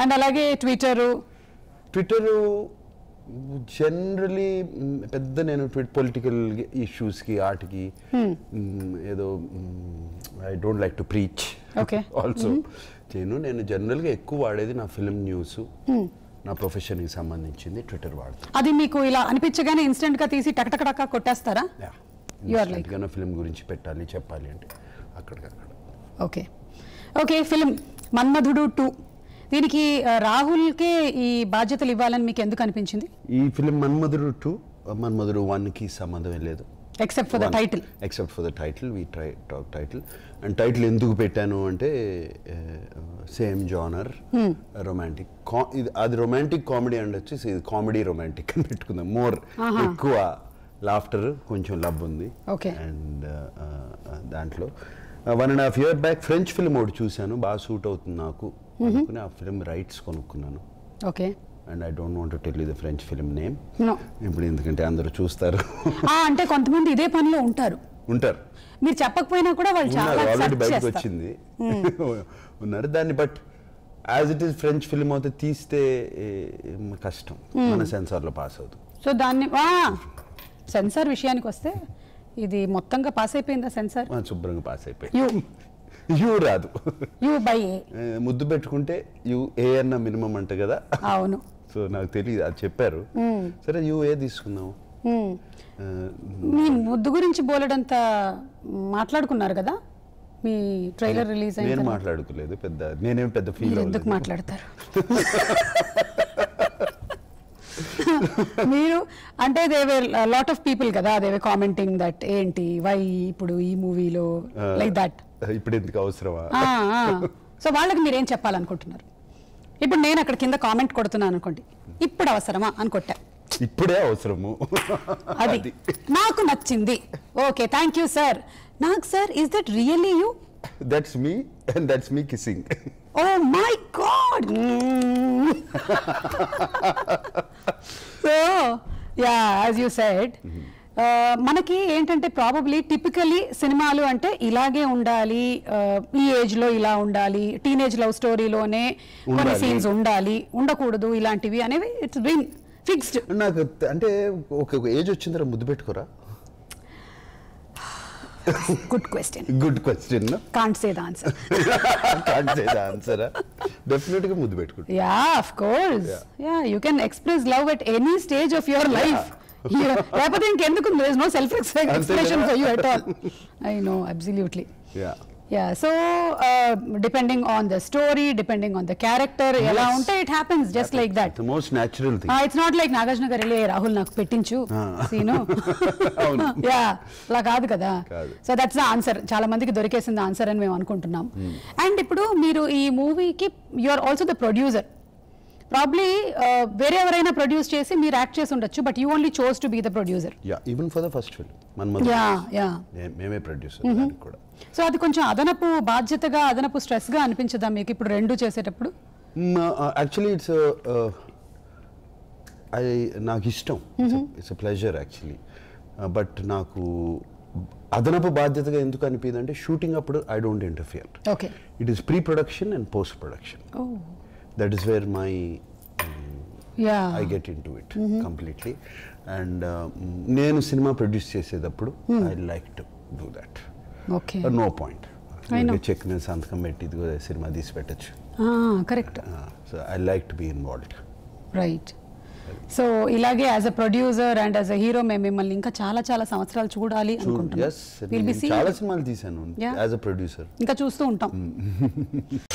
And అలాగే Twitter Twitter generally పెద్ద నేను ట్విట్ పొలిటికల్ ఇష్యూస్కి ఆటికి మ్, ఏదో I don't like to preach Okay. Also నేను నేను జనరల్గా ఎక్కువ వాడేది నా ఫిల్మ్ న్యూస్ నా ప్రొఫెషన్కి సంబంధించింది ట్విట్టర్ వాడతాను అది మీకు ఇలా అనిపించగానే ఇన్స్టెంట్ గా తీసి టకటకటక కొట్టేస్తారా You are like- ఫిల్మ్ గురించి పెట్టాలి చెప్పాలి అంటే అక్కడికక్కడ okay okay film Manmadhudu two దీనికి ఆ, రాహుల్కే ఈ బాధ్యతలు ఇవ్వాలని మీకు ఎందుకు అనిపించింది ఈ ఫిలిం మన్మధుడు టూ మన్మధుడు వన్కి సంబంధం లేదు except for the title except for the title we try talk title and title ఎందుకు పెట్టాను అంటే సేమ్ జానర్ రొమాంటిక్ ఇది అది రొమాంటిక్ కామెడీ ఉండొచ్చు ఇది కామెడీ రొమాంటిక్ అని పెట్టుకుందాం మోర్ ఎక్కువ లాఫ్టర్ కొంచెం లవ్ ఉంది Okay. అండ్ దాంట్లో one and half year back French film ఒకటి చూశాను బాగా సూట్ అవుతుంది నాకు అనుకుని ఆ ఫిల్మ్ రైట్స్ కొనుక్కున్నాను okay and I don't want tell you the French film name no ఇప్పుడు ఎందుకంటే అందరూ చూస్తారు అంటే కొంతమంది ఇదే పనిలో ఉంటారు ఉంటారు మీరు చెప్పకపోయినా కూడా వాళ్ళు చాలా ఉన్నారు ఆల్రెడీ search బయటకు చేస్తారు. వచ్చింది ఉన్నారు దాన్ని but as it is French film అయితే తీస్తే ఏ, కష్టం మన సెన్సార్లో పాస్ అవుతుంది సో దాన్ని సెన్సార్ విషయానికి వస్తే ఇది మొత్తంగా పాస్ అయిపోయిందా సెన్సార్ ఆ, శుభ్రంగా పాస్ అయిపోయి యూ యూ రాదు యూ బై ఏ ఏ, ముద్దు పెట్టుకుంటే యూ ఏ అన్న మినిమం అంట కదా అవును సో నాకు తెలియదు అది చెప్పారు సరే యూ ఏ తీసుకుందాం మ్మ్. ఆ, మీ ముద్దు గురించి బోలెడంత మాట్లాడుకున్నారు కదా మీ ట్రైలర్ రిలీజ్ అయిన నేను తర్వాత. మాట్లాడుకోలేదు పెద్ద నేనేం పెద్ద ఫీల్ మీరు ఎందుకు మాట్లాడతారు మీరు అంటే దేవే లాట్ ఆఫ్ పీపుల్ కదా దేవే కామెంటింగ్ దట్ ఏంటి వై ఇప్పుడు ఈ మూవీలో లైక్ దట్ ఇప్పుడు ఎందుకు అవసరమా సో వాళ్ళకి మీరేం చెప్పాలనుకుంటున్నారు ఇప్పుడు నేను అక్కడ కింద కామెంట్ కొడుతున్నాను అనుకోండి ఇప్పుడు అవసరమా అని కొట్టా ఇప్పుడే అవసరము అది నాకు నచ్చింది ఓకే థ్యాంక్ యూ సార్ నాకు sir is that really you that's me and that's me kissing oh my god so yeah as you said మనకి ఏంటంటే ప్రాబబ్లీ టిపికలీ సినిమాలు అంటే ఇలాగే ఉండాలి uh, ఈ ఏజ్ లో ఇలా ఉండాలి టీనేజ్ లవ్ స్టోరీలోనే కొన్ని ఉండాలి. సీన్స్ ఉండాలి ఉండకూడదు ఇలాంటివి అనేవి ఇట్స్ బీన్ ఫిక్స్డ్ నాకు త- అంటే ఒక ఒక ఏజ్ వచ్చిన తర్వాత ముద్దు పెట్టుకోరా good question good question can't say the answer ఆన్సరా డెఫినెట్ గా ముద్దు పెట్టుకుంటా yeah of course yeah you can express love at any stage of your life లేకపోతే ఇంకెందుకు there no self expression for you at all I know absolutely yeah yeah so depending on the story depending on the character ఎలా Yes. ఉంటే it happens just like that the most natural thing it's not like Nagarjuna garu వెళ్ళి రాహుల్ నాకు పెట్టించు Ah. Scene అవును. Yeah అలా కాదు కదా కాదు. సో దట్స్ ద ఆన్సర్ చాలా మందికి దొరికేసింది ఆన్సర్ అని మేము అనుకుంటున్నాం అండ్ ఇప్పుడు మీరు ఈ మూవీకి you are also the producer probably వేరే ఎవరైనా ప్రొడ్యూస్ చేసి మీరు యాక్ట్ చేసి ఉండొచ్చు but you only chose to be the producer yeah even for the first film మన యా యా మేమే ప్రొడ్యూసర్ దానికి కూడా సో అది కొంచెం అదనపు బాధ్యతగా అదనపు స్ట్రెస్ గా అనిపించదా మీకు ఇప్పుడు రెండు చేసేటప్పుడు యాక్చువల్లీ ఇట్స్ ఐ నాకు ఇష్టం ఇట్స్ ప్లెజర్ యాక్చువల్లీ బట్ నాకు అదనపు బాధ్యతగా ఎందుకు అనిపించింది అంటే షూటింగ్ అప్పుడు I don't interfere okay it is pre production and post production that is where my yeah I get in to it completely and నేను సినిమా ప్రొడ్యూస్ చేసేటప్పుడు I like to do that okay no point I know. Check మీద సంతకం పెట్టి ఇదిగో సినిమా తీసి పెట్టచ్చు correct so I like to be involved right so ఇలాగే as a producer and as a hero మేము మిమ్మల్ని ఇంకా చాలా చాలా సంవత్సరాలు చూడాలి అనుకుంటున్నాం ఎస్ We'll be seeing చాలా it. సినిమాలు తీశాను Yeah. యాజ్ అ ప్రొడ్యూసర్ ఇంకా చూస్తూ ఉంటాం